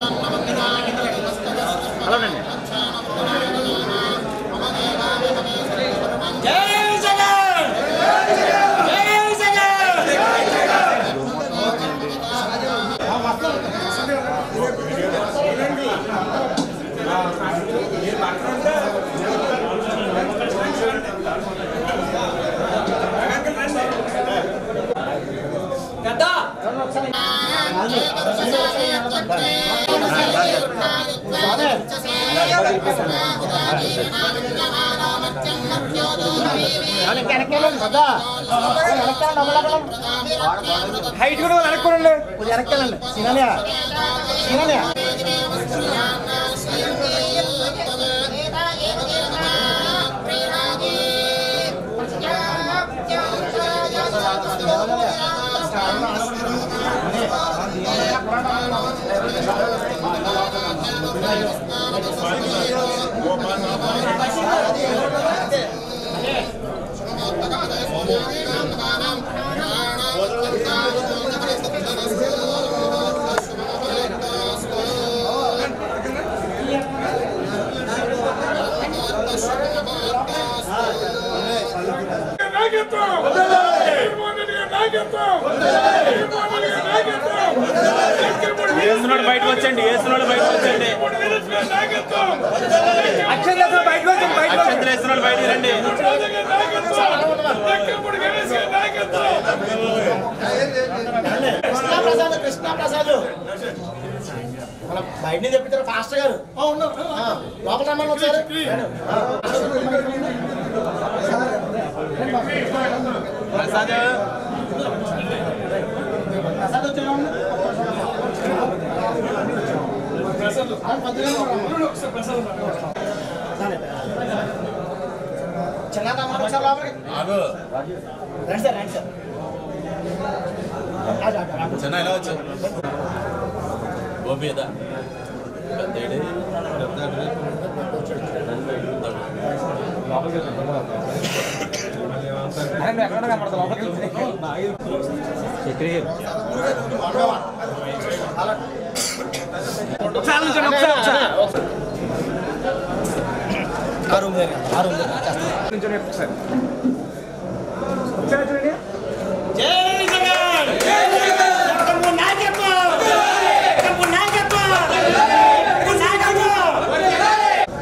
అలానండి height కూడా వెనక్కోండి కొంచెం వెనక్కాలండి సీనాలయా సీనాలయా వేస్తున్నాడు బయటకు వచ్చండి వేస్తున్నాడు బయటకు వచ్చండి అక్షంతలు బయటకు వచ్చండి బయటకు వచ్చండి. అక్షంతలు వేస్తున్నాడు బయటకు రండి కృష్ణా ప్రసాద్ కృష్ణా ప్రసాద్ మన బయట తెప్పించారు ఫాస్టర్ గారు ఆ, ఉన్నారు. ఆ, లోపల రమ్మని ఒకసారి ప్రసాద్ ప్రసాద్ వచ్చాడు చిన్న తమ్ముడు ఒకసారి లోపలికి ఆగు రండి సార్ రండి సార్ రాజు, రాజు, రాజు. చిన్న ఎలా వచ్చు గోపి ఏదా పెద్ద ఒకసారి నుంచోండి, ఒకసారి, ఒకసారి. ఆ రూమ్ దగ్గర ఆ రూమ్ దగ్గర చేస్తాను. జై జగన్ జై జగన్ తమ్ముడు నాయకత్వం తమ్ముడు నాయకత్వం తమ్ముడు నాయకత్వం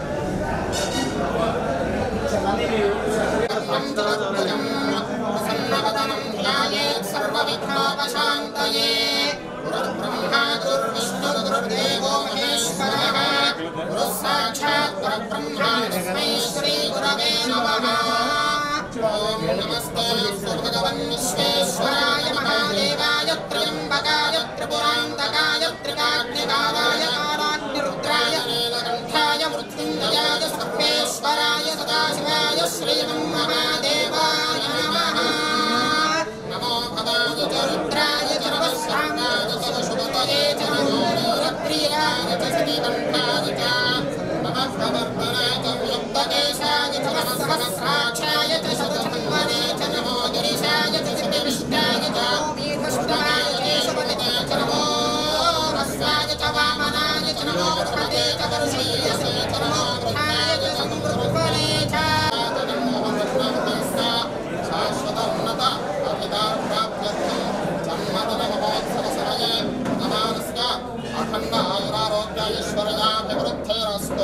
ప్రసన్నవదనం ధ్యాయేత్ సర్వవిఘ్నోపశాంతయే గురుర్బ్రహ్మా గురుర్విష్ణుర్గురుర్దేవో మహేశ్వరः గురుः సాక్షాత్ పరబ్రహ్మ తస్మై శ్రీ గురవే నమః ఓం నమస్తే సర్వభగవన్ విశ్వేశ్వరాయ మహాదేవాయ త్ర్యంబకాయ త్రిపురాంతకాయ త్రికాగ్నికాలాయ కాలాగ్నిరుద్రాయ నీలకంఠాయ మృత్యుంజయాయ సర్వేశ్వరాయ సదాశివాయ శ్రీమన్మహాదేవాయ నమః నమో భవాయ చ రుద్రాయ చ నమస్సామాయ చ శుభతయే చ నమో నీలప్రియాయ చ శ్రీకంఠాయ చ నమః ప్రవర్తనాయ చ వ్యుక్తకేశాయ చ నమః సహస్రాక్షాయ చ శతధన్వనే చ నమో గిరిశాయ చ సిద్ధివిష్టాయ చ దీర్ఘష్టాయ చ శుభతే చ నమో రస్యాయ చ వామనాయ చ నమో బృహతే చ వరుషీయసే చ నమో బృహాయ చ సంవృత్వనే చ శాశ్వతోన్నత అధికారాభ్యర్థం జన్మదిన మహోత్సవ సమయే నమానస్య అఖండ ఆయురారోగ్య ఐశ్వర్యాభివృద్ధిరస్తు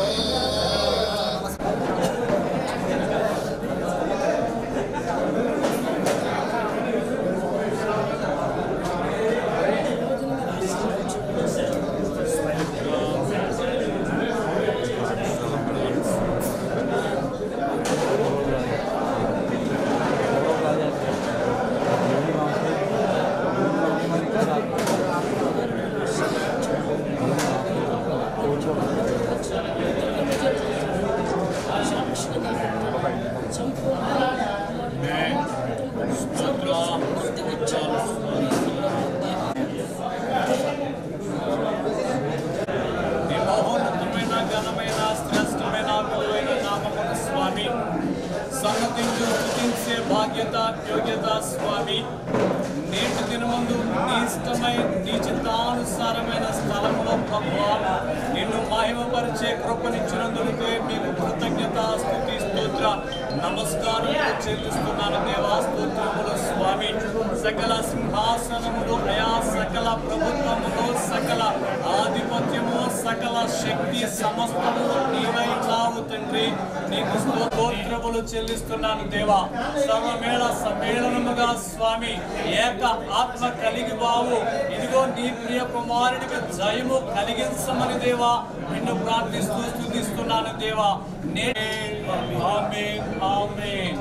మహోన్నతమైన ఘనమైన శ్రేష్టమైన విలువైన నామమున స్వామి సన్నతించు స్థుతించే భాగ్యత యోగ్యత స్వామి నేటి దినము మందు నీ ఇష్టమై నీ చిత్తానుసారమైన స్థలంలో ప్రభువా నిన్ను మహిమపరిచే కృపనిచ్చినందుకే మీకు కృతజ్ఞత స్థుతి స్తోత్ర నమస్కారం చెల్లిస్తున్నాను దేవా స్తోత్రములు స్వామి సకల సింహాసనములు అయా సకల ప్రభుత్వములు సకల ఆధిపత్యము సకల శక్తి సమస్తము నీవై ఉన్నావు తండ్రి నీకు స్తోత్రములు చెల్లిస్తున్నాను దేవా సర్వమేళ సమ్మేళనముగా స్వామి ఏక ఆత్మ కలిగి బావు ఇదిగో నీ ప్రియ కుమారుడికి జయము కలిగించమని దేవా నిన్ను ప్రార్థిస్తూ స్థుతిస్తున్నాను దేవా నే ఆమేన్ ఆమేన్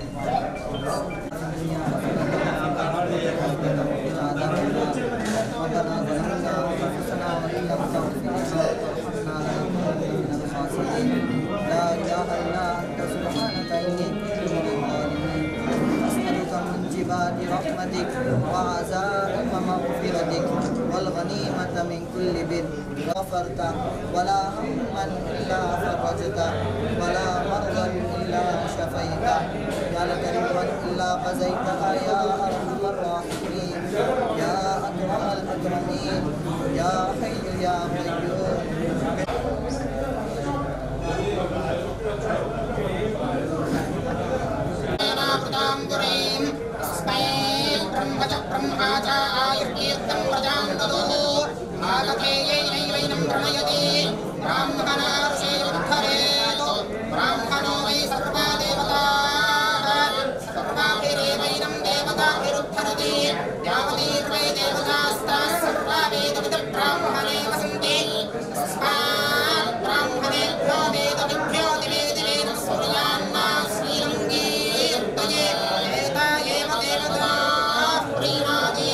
برحمتك وعزاء مغفرتك والغنيمة من كل بر غفرت ولا هما إلا فرجت ولا مرضا إلا شفيت يا لك رضا إلا قزيتها يا أرحم الراحمين يا أكرم الأكرمين يا حي يا قيوم ीं तस्मै ब्रह्म च ब्रह्मा च आयुर्कीर्तं प्रजां ददुः आगतेयैनैवैनं प्रणयति ब्राह्मणा ऋषेरुद्धरेत् ब्राह्मणो वै सर्वा देवताः सर्वाभिरेवैनं देवताभिरुद्धरति यावतीर्वै देवतास्ताः सर्वा वेदविदब्राह्मणे वसन्ति तस्मात् ब्राह्मणेभ्यो वेदविभ्यो दिवे दिवे न सूर्यान्ना श्रीरङ्गीर्तये एता एव देवता प्रीणाति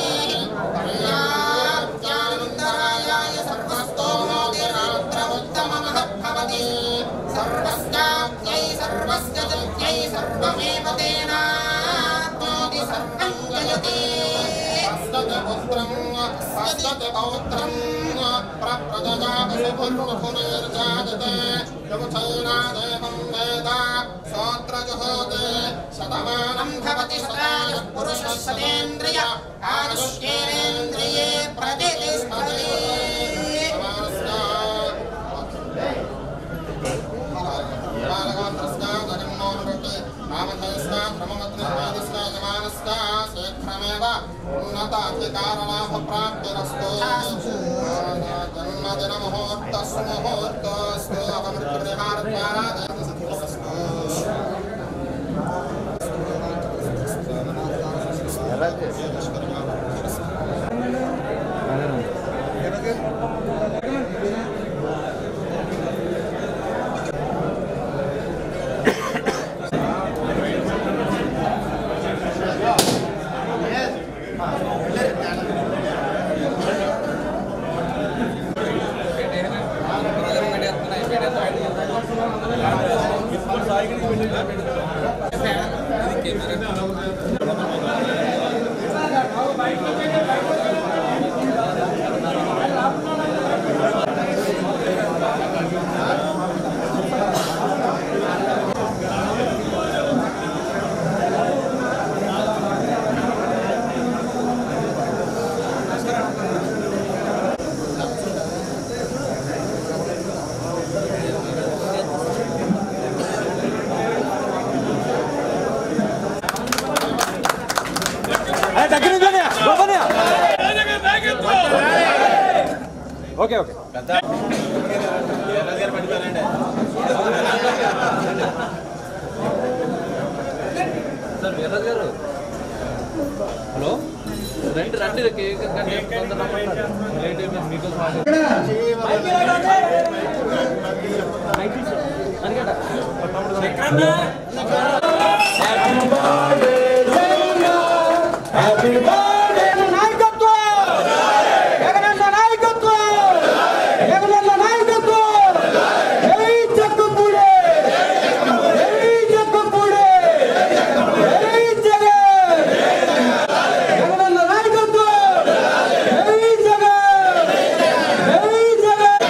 कल्याप्त्यानन्दरायाय सर्वस्तोमोतिरात्रमुत्तममहद्भवति सर्वस्याप्त्यै सर्वस्य जप्त्यै सर्वमेव तेनाप्नोति सर्वं जयति हस्तते पुत्रम् हस्तते पौत्रम् प्रप्रजया पशुपुर्मुखुनिर्जायते यमुथैनादेवं वेद सोऽत्रजुहोते शतमानं भवति शताय पुरुषः सतेन्द्रिय आयुष्येन्द्रिये प्रतिष्ठति उन्नताधिकारलाभप्राप्तिरस्तु जन्मदिनमुहूर्तस्तु मुहूर्तस्तु अपमृत्युनिहारद्वारा जयतिसिद्धिरस्तु okay okay sir Veerraju garu hello రండి రండి కేక్ కంటే తొందరగా పడండి. లేట్ అయిపోయింది మీకోసం ఆగి-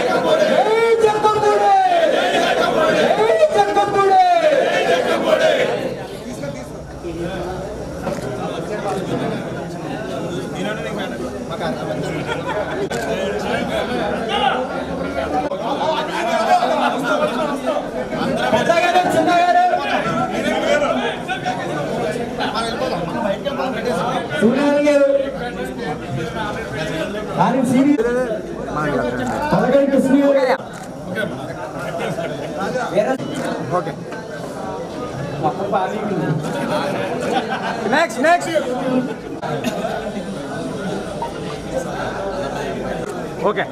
Jagan okay next next okay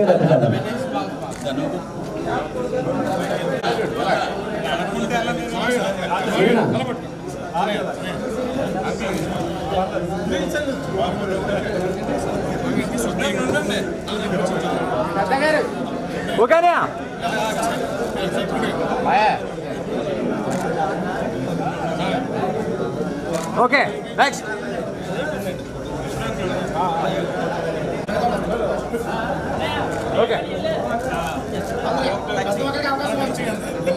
ఓకేనా ఓకే నెక్స్ట్ ఓకే ప్రతి ఒక్కరికి అవకాశం వచ్చింది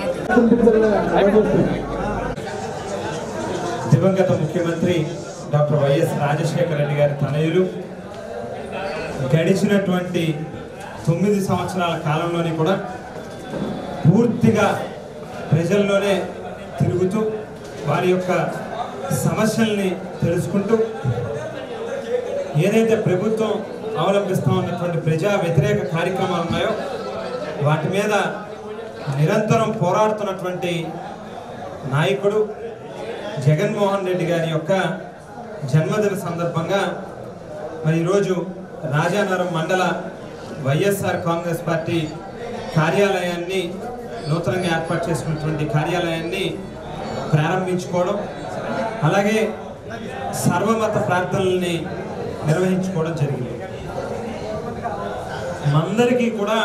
దివంగత ముఖ్యమంత్రి డాక్టర్ వైఎస్ రాజశేఖర రెడ్డి గారి తనయులు గడిచినటువంటి తొమ్మిది సంవత్సరాల కాలంలోని కూడా పూర్తిగా ప్రజల్లోనే తిరుగుతూ వారి యొక్క సమస్యల్ని తెలుసుకుంటూ ఏదైతే ప్రభుత్వం అవలంబిస్తూ ఉన్నటువంటి ప్రజా వ్యతిరేక కార్యక్రమాలు ఉన్నాయో వాటి మీద నిరంతరం పోరాడుతున్నటువంటి నాయకుడు జగన్మోహన్ రెడ్డి గారి యొక్క జన్మదిన సందర్భంగా మరి ఈరోజు రాజానగరం మండల వైఎస్ఆర్ కాంగ్రెస్ పార్టీ కార్యాలయాన్ని నూతనంగా ఏర్పాటు చేసుకున్నటువంటి కార్యాలయాన్ని ప్రారంభించుకోవడం అలాగే సర్వమత ప్రార్థనల్ని నిర్వహించుకోవడం జరిగింది మనందరికీ కూడా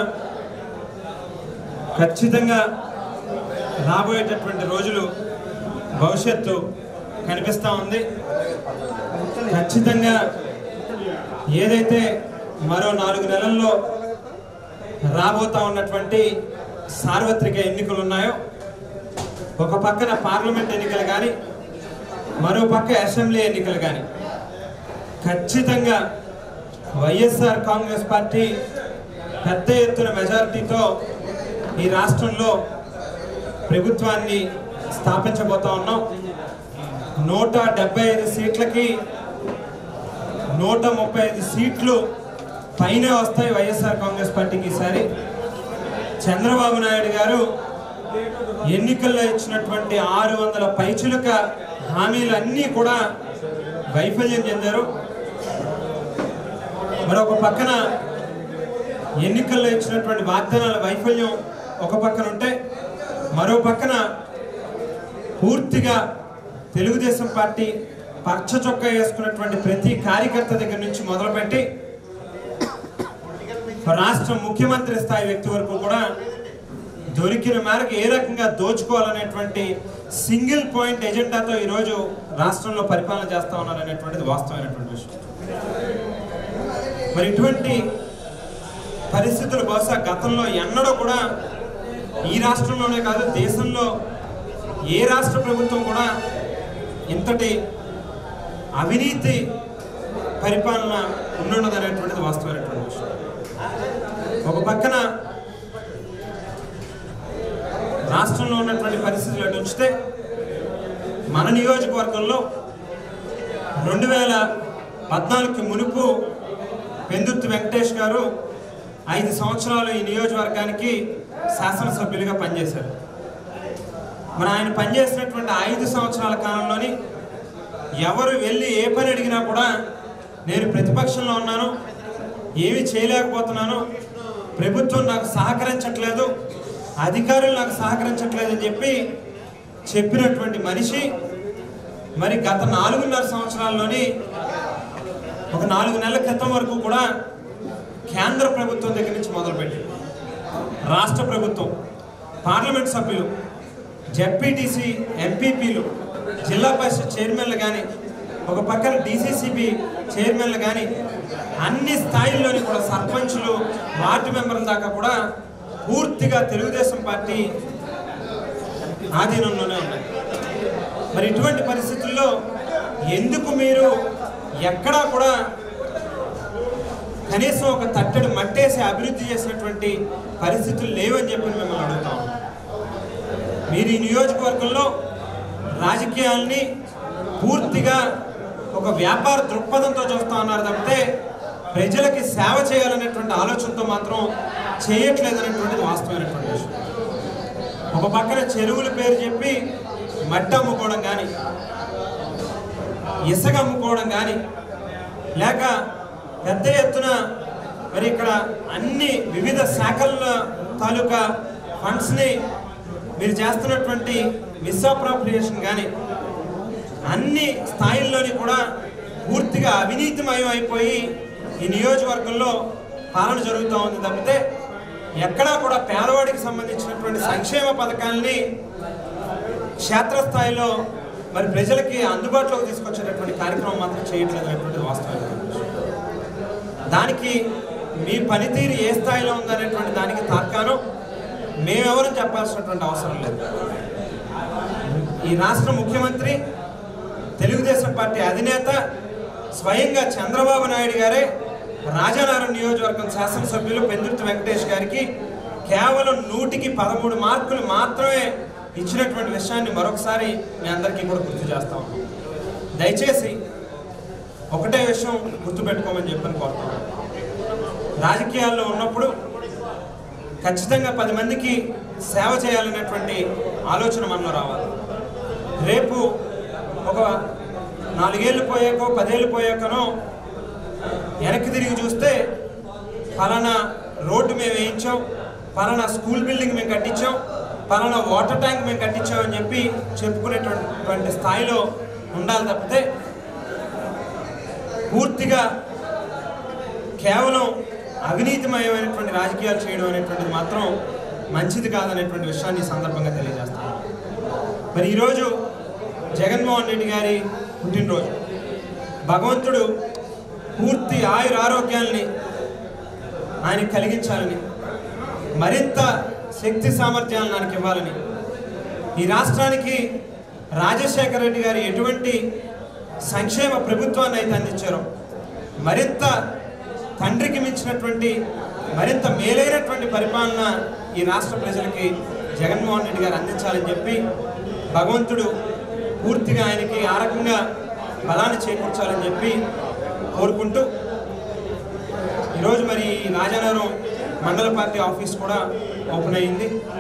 ఖచ్చితంగా రాబోయేటటువంటి రోజులు భవిష్యత్తు కనిపిస్తూ ఉంది ఖచ్చితంగా ఏదైతే మరో నాలుగు నెలల్లో రాబోతా ఉన్నటువంటి సార్వత్రిక ఎన్నికలు ఉన్నాయో ఒక పక్కన పార్లమెంట్ ఎన్నికలు కానీ మరో పక్క అసెంబ్లీ ఎన్నికలు కానీ ఖచ్చితంగా వైఎస్ఆర్ కాంగ్రెస్ పార్టీ పెద్ద ఎత్తున మెజారిటీతో ఈ రాష్ట్రంలో ప్రభుత్వాన్ని స్థాపించబోతా ఉన్నాం నూట డెబ్బై ఐదు సీట్లకి నూట ముప్పై ఐదు సీట్లు పైనే వస్తాయి వైఎస్ఆర్ కాంగ్రెస్ పార్టీకి ఈసారి చంద్రబాబు నాయుడు గారు ఎన్నికల్లో ఇచ్చినటువంటి ఆరు వందల పైచులక హామీలన్నీ కూడా వైఫల్యం చెందారు మరొక పక్కన ఎన్నికల్లో ఇచ్చినటువంటి వాగ్దానాల వైఫల్యం ఒక పక్కన ఉంటే మరో పక్కన పూర్తిగా తెలుగుదేశం పార్టీ పచ్చ చొక్కా వేసుకున్నటువంటి ప్రతి కార్యకర్త దగ్గర నుంచి మొదలుపెట్టి రాష్ట్ర ముఖ్యమంత్రి స్థాయి వ్యక్తి వరకు కూడా దొరికిన మేరకు ఏ రకంగా దోచుకోవాలనేటువంటి సింగిల్ పాయింట్ ఎజెండాతో ఈరోజు రాష్ట్రంలో పరిపాలన చేస్తా ఉన్నారనేటువంటిది వాస్తవమైనటువంటి విషయం మరి ఇటువంటి పరిస్థితులు బహుశా గతంలో ఎన్నడూ కూడా ఈ రాష్ట్రంలోనే కాదు దేశంలో ఏ రాష్ట్ర ప్రభుత్వం కూడా ఇంతటి అవినీతి పరిపాలన ఉండున్నదనేటువంటిది వాస్తవమైనటువంటి విషయం ఒక పక్కన రాష్ట్రంలో ఉన్నటువంటి పరిస్థితులు అటు ఉంచితే మన నియోజకవర్గంలో రెండు వేల పద్నాలుగుకి మునుపు పెందుర్తి వెంకటేష్ గారు ఐదు సంవత్సరాలు ఈ నియోజకవర్గానికి శాసనసభ్యులుగా పనిచేశారు మరి ఆయన పనిచేసినటువంటి ఐదు సంవత్సరాల కాలంలోని ఎవరు వెళ్ళి ఏ పని అడిగినా కూడా నేను ప్రతిపక్షంలో ఉన్నాను ఏమీ చేయలేకపోతున్నాను ప్రభుత్వం నాకు సహకరించట్లేదు అధికారులు నాకు సహకరించట్లేదు అని చెప్పి చెప్పినటువంటి మనిషి మరి గత నాలుగున్నర సంవత్సరాల్లోని ఒక నాలుగు నెలల క్రితం వరకు కూడా కేంద్ర ప్రభుత్వం దగ్గర నుంచి మొదలుపెట్టి రాష్ట్ర ప్రభుత్వం పార్లమెంట్ సభ్యులు జెడ్పీటీసీ ఎంపీపీలు జిల్లా పరిషత్ చైర్మన్లు కానీ ఒక పక్కన డీసీసీబీ చైర్మన్లు కానీ అన్ని స్థాయిల్లోని కూడా సర్పంచులు వార్డు మెంబర్ల దాకా కూడా పూర్తిగా తెలుగుదేశం పార్టీ ఆధీనంలోనే ఉన్నాయి మరి ఇటువంటి పరిస్థితుల్లో ఎందుకు మీరు ఎక్కడా కూడా కనీసం ఒక తట్టడి మట్టేసి అభివృద్ధి చేసినటువంటి పరిస్థితులు లేవని చెప్పి మిమ్మల్ని అడుగుతా ఉన్నాం మీరు ఈ నియోజకవర్గంలో రాజకీయాల్ని పూర్తిగా ఒక వ్యాపార దృక్పథంతో చూస్తా ఉన్నారు తప్పితే ప్రజలకి సేవ చేయాలనేటువంటి ఆలోచనతో మాత్రం చేయట్లేదు అనేటువంటిది వాస్తవమైనటువంటి విషయం ఒక పక్కన చెరువుల పేరు చెప్పి మట్టి అమ్ముకోవడం కానీ ఇసుక అమ్ముకోవడం కానీ లేక పెద్ద ఎత్తున మరి ఇక్కడ అన్ని వివిధ శాఖల తాలూకా ఫండ్స్ని మీరు చేస్తున్నటువంటి మిస్అప్రాప్రియేషన్ కానీ అన్ని స్థాయిల్లోని కూడా పూర్తిగా అవినీతిమయం అయిపోయి ఈ నియోజకవర్గంలో పాలన జరుగుతూ ఉంది తప్పితే ఎక్కడా కూడా పేదవాడికి సంబంధించినటువంటి సంక్షేమ పథకాలని క్షేత్రస్థాయిలో మరి ప్రజలకి అందుబాటులోకి తీసుకొచ్చేటటువంటి కార్యక్రమం మాత్రం చేయట్లేదు అనేటువంటి వాస్తవం దానికి మీ పనితీరు ఏ స్థాయిలో ఉందనేటువంటి దానికి తార్కాణం మేమెవరూ చెప్పాల్సినటువంటి అవసరం లేదు ఈ రాష్ట్ర ముఖ్యమంత్రి తెలుగుదేశం పార్టీ అధినేత స్వయంగా చంద్రబాబు నాయుడు గారే రాజానగరం నియోజకవర్గం శాసనసభ్యులు పెందుర్తి వెంకటేష్ గారికి కేవలం నూటికి పదమూడు మార్కులు మాత్రమే ఇచ్చినటువంటి విషయాన్ని మరొకసారి మీ అందరికీ కూడా గుర్తు చేస్తాం దయచేసి ఒకటే విషయం గుర్తుపెట్టుకోమని చెప్పని కోరుతాం రాజకీయాల్లో ఉన్నప్పుడు ఖచ్చితంగా పది మందికి సేవ చేయాలనేటువంటి ఆలోచన మనలో రావాలి రేపు ఒక నాలుగేళ్ళు పోయాకో పదేళ్ళు పోయాకనో వెనక్కి తిరిగి చూస్తే పలానా రోడ్డు మేము వేయించాం పలానా స్కూల్ బిల్డింగ్ మేము కట్టించాం పలానా వాటర్ ట్యాంక్ మేము కట్టించాం అని చెప్పి చెప్పుకునేటువంటి స్థాయిలో ఉండాలి తప్పితే పూర్తిగా కేవలం అవినీతిమయమైనటువంటి రాజకీయాలు చేయడం అనేటువంటిది మాత్రం మంచిది కాదనేటువంటి విషయాన్ని ఈ సందర్భంగా తెలియజేస్తాను మరి ఈరోజు జగన్మోహన్ రెడ్డి గారి పుట్టినరోజు భగవంతుడు పూర్తి ఆయుర ఆరోగ్యాల్ని ఆయన కలిగించాలని మరింత శక్తి సామర్థ్యాలను ఆయనకి ఇవ్వాలని ఈ రాష్ట్రానికి రాజశేఖర రెడ్డి గారు ఎటువంటి సంక్షేమ ప్రభుత్వాన్ని అయితే అందించారో మరింత తండ్రికి మించినటువంటి మరింత మేలైనటువంటి పరిపాలన ఈ రాష్ట్ర ప్రజలకి జగన్మోహన్ రెడ్డి గారు అందించాలని చెప్పి భగవంతుడు పూర్తిగా ఆయనకి ఆ రకంగా బలాన్ని చేకూర్చాలని చెప్పి కోరుకుంటూ ఈరోజు మరి రాజానగరం మండల పార్టీ ఆఫీస్ కూడా ఓపెన్ అయ్యింది